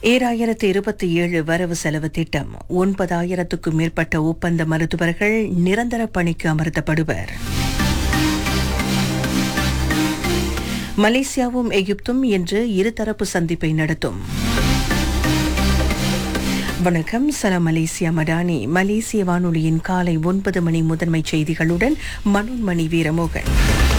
ஏழாயிரத்து இருபத்தி ஏழு வரவு செலவு திட்டம் ஒன்பதாயிரத்துக்கும் மேற்பட்ட ஒப்பந்த மருத்துவர்கள் நிரந்தர பணிக்கு அமர்த்தப்படுவர் மலேசியாவும் எகிப்தும் இன்று இருதரப்பு சந்திப்பை நடத்தும் வணக்கம் சலாம் மலேசியா மடானி மலேசிய வானொலியின் காலை ஒன்பது மணி முதன்மை செய்திகளுடன் மனோன்மணி வீரமோகன்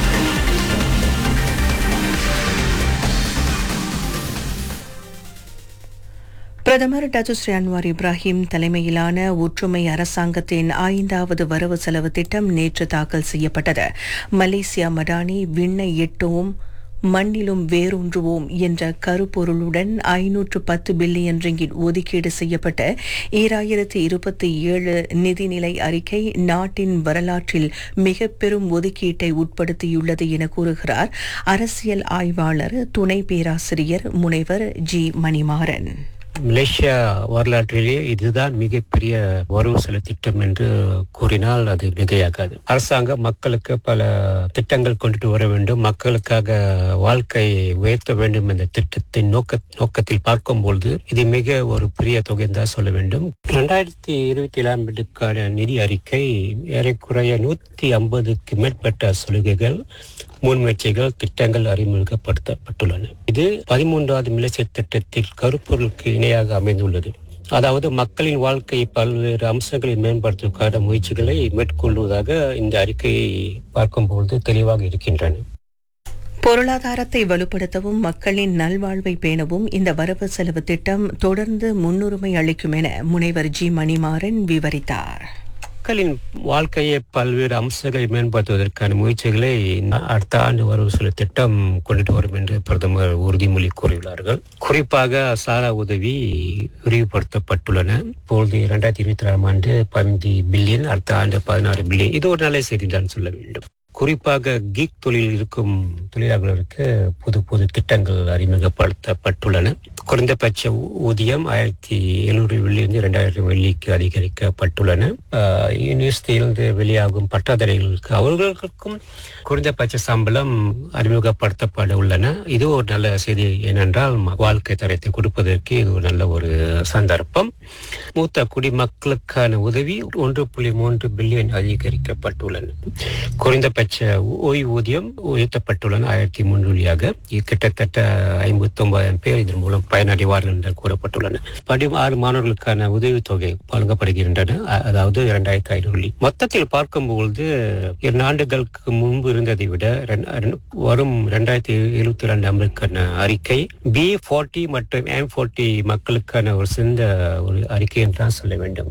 பிரதமர் டத்துஸ்ரீ அன்வார் இப்ராஹிம் தலைமையிலான ஒற்றுமை அரசாங்கத்தின் ஐந்தாவது வரவு செலவு திட்டம் நேற்று தாக்கல் செய்யப்பட்டது மலேசியா மடானி விண்ணை எட்டுவோம் மண்ணிலும் வேரூன்றுவோம் என்ற கருப்பொருளுடன் ஐநூற்று பத்து பில்லியன் ரிங்கிட் ஒதுக்கீடு செய்யப்பட்ட ஈராயிரத்து இருபத்தி ஏழு நிதிநிலை அறிக்கை நாட்டின் வரலாற்றில் மிக பெரும் ஒதுக்கீட்டை உட்படுத்தியுள்ளது என கூறுகிறார் அரசியல் ஆய்வாளர் துணை பேராசிரியர் முனைவர் ஜி மணிமாறன் மலேசியா வரலாற்றிலேயே இதுதான் மிகப்பெரிய வரவு செலவு திட்டம் என்று கூறினால் அது மிகையாகாது அரசாங்கம் மக்களுக்கு பல திட்டங்கள் கொண்டுட்டு வர வேண்டும் மக்களுக்காக வாழ்க்கை உயர்த்த வேண்டும் என்ற திட்டத்தின் நோக்க நோக்கத்தில் பார்க்கும்பொழுது இது மிக ஒரு பெரிய தொகை தான் சொல்ல வேண்டும் இரண்டாயிரத்தி இருபத்தி ஏழாம் ஆண்டுக்கான நிதி அறிக்கை ஏறக்குறைய நூத்தி ஐம்பதுக்கு மேற்பட்ட சலுகைகள் முன்முயற்சிகள் திட்டங்கள் அறிமுகப்படுத்தப்பட்டுள்ளன இது பதிமூன்றாவது மிலசிய திட்டத்தில் கருப்பொருளுக்கு இணையாக அமைந்துள்ளது அதாவது மக்களின் வாழ்க்கை பல்வேறு அம்சங்களை மேம்படுத்துவதற்கான முயற்சிகளை மேற்கொள்வதாக இந்த அறிக்கையை பார்க்கும்பொழுது தெளிவாக இருக்கின்றன பொருளாதாரத்தை வலுப்படுத்தவும் மக்களின் நல்வாழ்வை பேணவும் இந்த வரவு செலவு திட்டம் தொடர்ந்து முன்னுரிமை அளிக்கும் என முனைவர் ஜி மணிமாறன் விவரித்தார் மக்களின் வாழ்க்கையை பல்வேறு அம்சங்களை மேம்படுத்துவதற்கான முயற்சிகளை அடுத்த ஆண்டு வரவு செலவு திட்டம் கொண்டுட்டு வரும் என்று பிரதமர் உறுதிமொழி கூறியுள்ளார்கள் குறிப்பாக சாரா உதவி விரிவுபடுத்தப்பட்டுள்ளன இப்பொழுது இரண்டாயிரத்தி இருபத்தி ஆறாம் ஆண்டு பதினைந்து பில்லியன் அடுத்த ஆண்டு பதினாறு பில்லியன் இது ஒரு நல்ல செய்தி தான் சொல்ல வேண்டும் குறிப்பாக கீக் தொழில் இருக்கும் தொழிலாளர்களுக்கு புது புது திட்டங்கள் அறிமுகப்படுத்தப்பட்டுள்ளன குறைந்தபட்ச ஊதியம் ஆயிரத்தி எழுநூறு வெள்ளியிலிருந்து இரண்டாயிரம் வெள்ளிக்கு அதிகரிக்கப்பட்டுள்ளன யூனிவர்சிட்டியிலிருந்து வெளியாகும் பட்டாதாரிகளுக்கு அவர்களுக்கும் குறைந்தபட்ச சம்பளம் அறிமுகப்படுத்தப்பட உள்ளன இது ஒரு நல்ல செய்தி ஏனென்றால் வாழ்க்கை தரத்தை கொடுப்பதற்கு இது ஒரு நல்ல ஒரு சந்தர்ப்பம் மூத்த குடிமக்களுக்கான உதவி ஒன்று புள்ளி மூன்று பில்லியன் அதிகரிக்கப்பட்டுள்ளன குறைந்தபட்ச ஓய்வூதியம் உயர்த்தப்பட்டுள்ளன ஆயிரத்தி முன்னூலியாக கிட்டத்தட்ட ஐம்பத்தி ஒன்பதாயிரம் பேர் இதன் மூலம் பயனடைவார்கள் என்று கூறப்பட்டுள்ளன பதினாறு மாணவர்களுக்கான உதவித்தொகை வழங்கப்படுகின்றன அதாவது இரண்டாயிரத்தி ஐநூறு மொத்தத்தில் பார்க்கும்பொழுது இரண்டு ஆண்டுகளுக்கு முன்பு இருந்ததை விட வரும் இரண்டாயிரத்தி எழுபத்தி இரண்டு ஆண்டுக்கான அறிக்கை பி ஃபார்ட்டி மற்றும் எம் ஃபார்ட்டி மக்களுக்கான ஒரு சிறந்த ஒரு அறிக்கை என்றுதான் சொல்ல வேண்டும்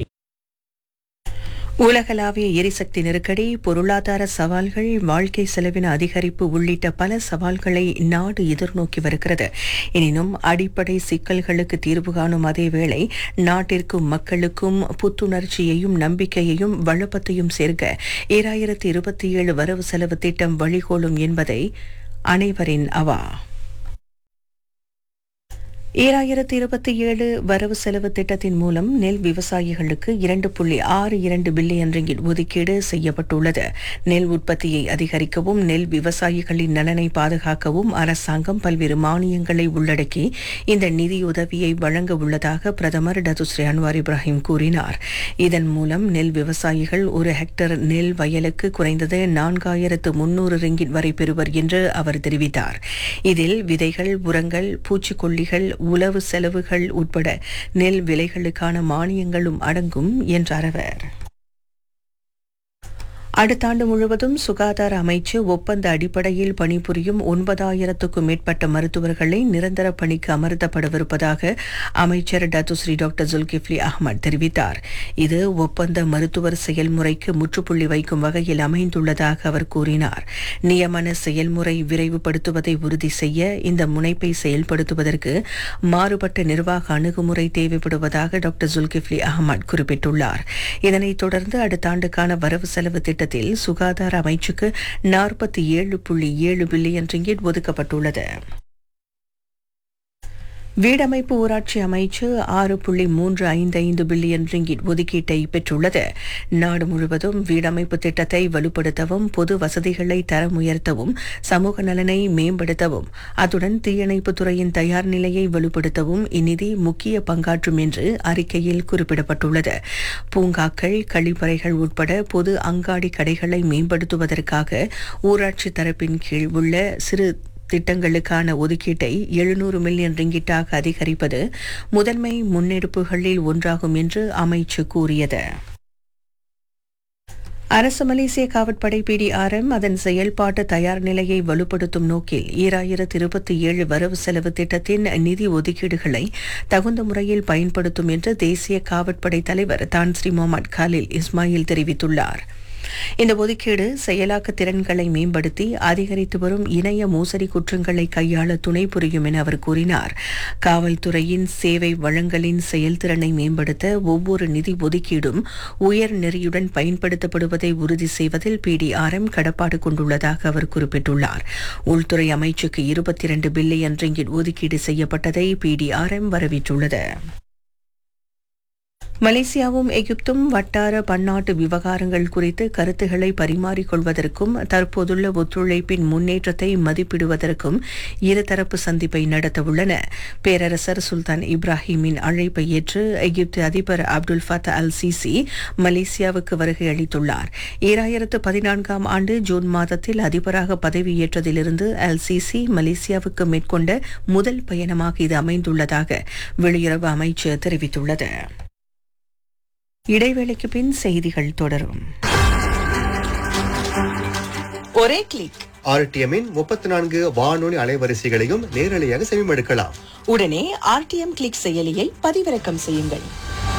உலகளாவிய எரிசக்தி நெருக்கடி பொருளாதார சவால்கள் வாழ்க்கை செலவின அதிகரிப்பு உள்ளிட்ட பல சவால்களை நாடு எதிர்நோக்கி வருகிறது எனினும் அடிப்படை சிக்கல்களுக்கு தீர்வு காணும் அதேவேளை நாட்டிற்கும் மக்களுக்கும் புத்துணர்ச்சியையும் நம்பிக்கையையும் வளப்பத்தையும் சேர்க்க ஈராயிரத்தி இருபத்தி ஏழு வரவு செலவு திட்டம் வழிகோலும் என்பதை அனைவரின் அவா ஈராயிரத்தி இருபத்தி ஏழு வரவு செலவு திட்டத்தின் மூலம் நெல் விவசாயிகளுக்கு இரண்டு புள்ளி ஆறு இரண்டு பில்லியன் ரிங்கிட் ஒதுக்கீடு செய்யப்பட்டுள்ளது நெல் உற்பத்தியை அதிகரிக்கவும் நெல் விவசாயிகளின் நலனை பாதுகாக்கவும் அரசாங்கம் பல்வேறு மானியங்களை உள்ளடக்கி இந்த நிதியுதவியை வழங்க உள்ளதாக பிரதமர் டத்துஸ்ரீ அன்வார் இப்ராஹிம் கூறினார் இதன் மூலம் நெல் விவசாயிகள் ஒரு ஹெக்டர் நெல் வயலுக்கு குறைந்தது நான்காயிரத்து முன்னூறு ரிங்கிட் வரை பெறுவர் என்று அவர் தெரிவித்தார் இதில் விதைகள் உரங்கள் பூச்சிக்கொல்லிகள் உளவு செலவுகள் உட்பட நெல் விலைகளுக்கான மானியங்களும் அடங்கும் என்றார் அவர் அடுத்த ஆண்டு முழுவதும் சுகாதார அமைச்சு ஒப்பந்த அடிப்படையில் பணிபுரியும் ஒன்பதாயிரத்துக்கும் மேற்பட்ட மருத்துவர்களை நிரந்தர பணிக்கு அமர்த்தப்படவிருப்பதாக அமைச்சர் டத்துஸ்ரீ டாக்டர் ஜுல்கிஃப்லி அஹ்மத் தெரிவித்தார் இது ஒப்பந்த மருத்துவர் செயல்முறைக்கு முற்றுப்புள்ளி வைக்கும் வகையில் அமைந்துள்ளதாக அவர் கூறினார் நியமன செயல்முறை விரைவுபடுத்துவதை உறுதி செய்ய இந்த முனைப்பை செயல்படுத்துவதற்கு மாறுபட்ட நிர்வாக அணுகுமுறை தேவைப்படுவதாக டாக்டர் ஜுல்கிஃப்லி அஹ்மத் குறிப்பிட்டுள்ளார் இதனைத் தொடர்ந்து அடுத்த ஆண்டுக்கான வரவு செலவு திட்டத்தில் சுகாதார அமைச்சுக்கு நாற்பத்தி ஏழு புள்ளி ஏழு பில்லியன் ரிங்கிட் ஒதுக்கப்பட்டுள்ளது வீடமைப்பு ஊராட்சி அமைச்சு ஆறு புள்ளி மூன்று ஐந்து ஐந்து பில்லியன் ரிங்கிட் ஒதுக்கீட்டை பெற்றுள்ளது நாடு முழுவதும் வீடமைப்பு திட்டத்தை வலுப்படுத்தவும் பொது வசதிகளை தரம் உயர்த்தவும் சமூக நலனை மேம்படுத்தவும் அத்துடன் தீயணைப்புத் துறையின் தயார் நிலையை வலுப்படுத்தவும் இந்நிதி முக்கிய பங்காற்றும் என்று அறிக்கையில் குறிப்பிடப்பட்டுள்ளது பூங்காக்கள் கழிப்பறைகள் உட்பட பொது அங்காடி கடைகளை மேம்படுத்துவதற்காக ஊராட்சி தரப்பின் கீழ் உள்ள சிறு திட்டங்களுக்கான ஒதுக்கீட்டை எழுநூறு மில்லியன் ரிங்கிட்டாக அதிகரிப்பது முதன்மை முன்னெடுப்புகளில் ஒன்றாகும் என்று அமைச்சு கூறியது அரசு மலேசிய காவற்படை பிடிஆர்எம் அதன் செயல்பாட்டு தயார் நிலையை வலுப்படுத்தும் நோக்கில் ஈராயிரத்து இருபத்தி ஏழு வரவு செலவு திட்டத்தின் நிதி ஒதுக்கீடுகளை தகுந்த முறையில் பயன்படுத்தும் என்று தேசிய காவற்படை தலைவர் தான் ஸ்ரீ முகமது காலில் இஸ்மாயில் தெரிவித்துள்ளார் இந்த ஒதுக்கீடு செயலாக்க திறன்களை மேம்படுத்தி அதிகரித்து வரும் இணைய மோசடி குற்றங்களை கையாள துணை புரியும் என அவர் கூறினார் காவல்துறையின் சேவை வழங்கலின் செயல்திறனை மேம்படுத்த ஒவ்வொரு நிதி ஒதுக்கீடும் உயர் நெறியுடன் பயன்படுத்தப்படுவதை உறுதி செய்வதில் பிடிஆர்எம் கடப்பாடு கொண்டுள்ளதாக அவர் குறிப்பிட்டுள்ளார் உள்துறை அமைச்சுக்கு இருபத்தி இரண்டு பில்லியன் ரிங்கிட் ஒதுக்கீடு செய்யப்பட்டதை பிடிஆர்எம் வரவேற்றுள்ளது மலேசியாவும் எகிப்தும் வட்டார பன்னாட்டு விவகாரங்கள் குறித்து கருத்துக்களை பரிமாறிக்கொள்வதற்கும் தற்போதுள்ள ஒத்துழைப்பின் முன்னேற்றத்தை மதிப்பிடுவதற்கும் இருதரப்பு சந்திப்பை நடத்தவுள்ளன பேரரசர் சுல்தான் இப்ராஹிமின் அழைப்பை ஏற்று எகிப்து அதிபர் அப்துல் ஃபத்தா அல் சிசி மலேசியாவுக்கு வருகை அளித்துள்ளார் ஈராயிரத்து பதினான்காம் ஆண்டு ஜூன் மாதத்தில் அதிபராக பதவியேற்றதிலிருந்து அல் சிசி மலேசியாவுக்கு மேற்கொண்ட முதல் பயணமாக இது அமைந்துள்ளதாக வெளியுறவு அமைச்சு தெரிவித்துள்ளது இடைவேளைக்கு பின் செய்திகள் தொடரும் ஒரே கிளிக் ஆர்டிஎம்மின் முப்பத்தி நான்கு வானொலி அலைவரிசைகளையும் நேரலையாக செவிமடுக்கலாம் உடனே ஆர்டிஎம் கிளிக் செயலியை பதிவிறக்கம் செய்யுங்கள்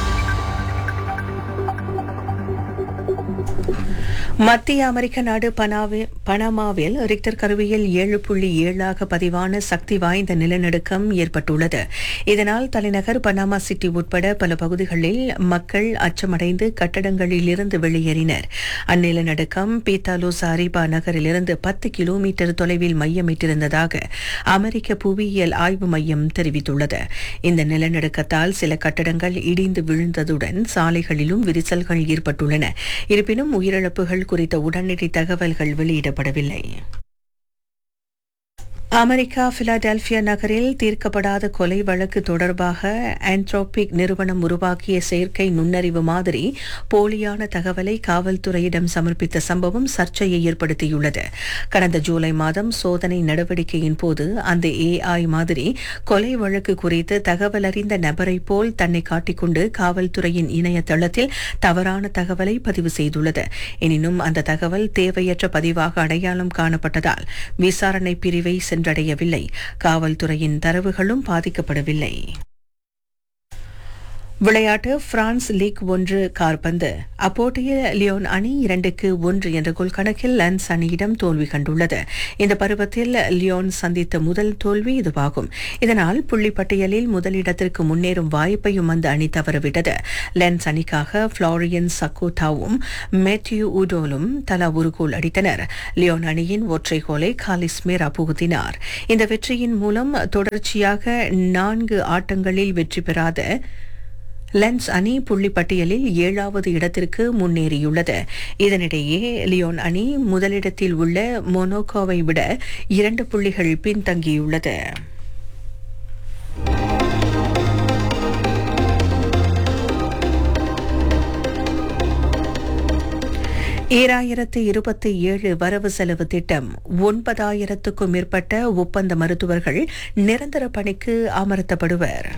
மத்திய அமெரிக்க நாடு பனாவி பனாமாவில் ரிக்டர் கருவியில் ஏழு புள்ளி ஏழாக பதிவான சக்தி வாய்ந்த நிலநடுக்கம் ஏற்பட்டுள்ளது இதனால் தலைநகர் பனாமா சிட்டி உட்பட பல பகுதிகளில் மக்கள் அச்சமடைந்து கட்டடங்களில் இருந்து வெளியேறினர் அந்நிலநடுக்கம் பீத்தாலோ சாரிபா நகரிலிருந்து பத்து கிலோமீட்டர் தொலைவில் மையமிட்டிருந்ததாக அமெரிக்க புவியியல் ஆய்வு மையம் தெரிவித்துள்ளது இந்த நிலநடுக்கத்தால் சில கட்டடங்கள் இடிந்து விழுந்ததுடன் சாலைகளிலும் விரிசல்கள் ஏற்பட்டுள்ளன இருப்பினும் உயிரிழப்புகள் குறித்த உடனடி தகவல்கள் வெளியிடப்படவில்லை அமெரிக்கா பிலாடெல்பியா நகரில் தீர்க்கப்படாத கொலை வழக்கு தொடர்பாக ஆண்ட்ரோபிக் நிறுவனம் உருவாக்கிய செயற்கை நுண்ணறிவு மாதிரி போலியான தகவலை காவல்துறையிடம் சமர்ப்பித்த சம்பவம் சர்ச்சையை ஏற்படுத்தியுள்ளது கடந்த ஜூலை மாதம் சோதனை நடவடிக்கையின் போது அந்த ஏஐ மாதிரி கொலை வழக்கு குறித்து தகவல் அறிந்த நபரை போல் தன்னை காட்டிக்கொண்டு காவல்துறையின் இணையதளத்தில் தவறான தகவலை பதிவு செய்துள்ளது எனினும் அந்த தகவல் தேவையற்ற பதிவாக அடையாளம் காணப்பட்டதால் விசாரணை பிரிவை சென்றடையவில்லை காவல்துறையின் தரவுகளும் பாதிக்கப்படவில்லை விளையாட்டு பிரான்ஸ் லீக் ஒன்று கார்பந்து அப்போட்டியில் லியோன் அணி இரண்டுக்கு ஒன்று என்ற கோல் கணக்கில் லன்ஸ் அணியிடம் தோல்வி கண்டுள்ளது இந்த பருவத்தில் லியோன் சந்தித்த முதல் தோல்வி இதுவாகும் இதனால் புள்ளி பட்டியலில் முதலிடத்திற்கு முன்னேறும் வாய்ப்பையும் அந்த அணி தவறவிட்டது லென்ஸ் அணிக்காக புளோரியன் சக்கோட்டாவும் மேத்யூ உடோலும் தலா ஒரு கோல் அடித்தனர் லியோன் அணியின் ஒற்றை கோலை காலிஸ் மேரா புகுத்தினார் இந்த வெற்றியின் மூலம் தொடர்ச்சியாக நான்கு ஆட்டங்களில் வெற்றி பெறாத லென்ஸ் அணி புள்ளி பட்டியலில் ஏழாவது இடத்திற்கு முன்னேறியுள்ளது இதனிடையே லியோன் அணி முதலிடத்தில் உள்ள மொனோகோவை விட இரண்டு புள்ளிகள் பின்தங்கியுள்ளது ஈராயிரத்து இருபத்தி ஏழு வரவு செலவு திட்டம் ஒன்பதாயிரத்துக்கும் மேற்பட்ட ஒப்பந்த மருத்துவர்கள் நிரந்தர பணிக்கு அமர்த்தப்படுவர்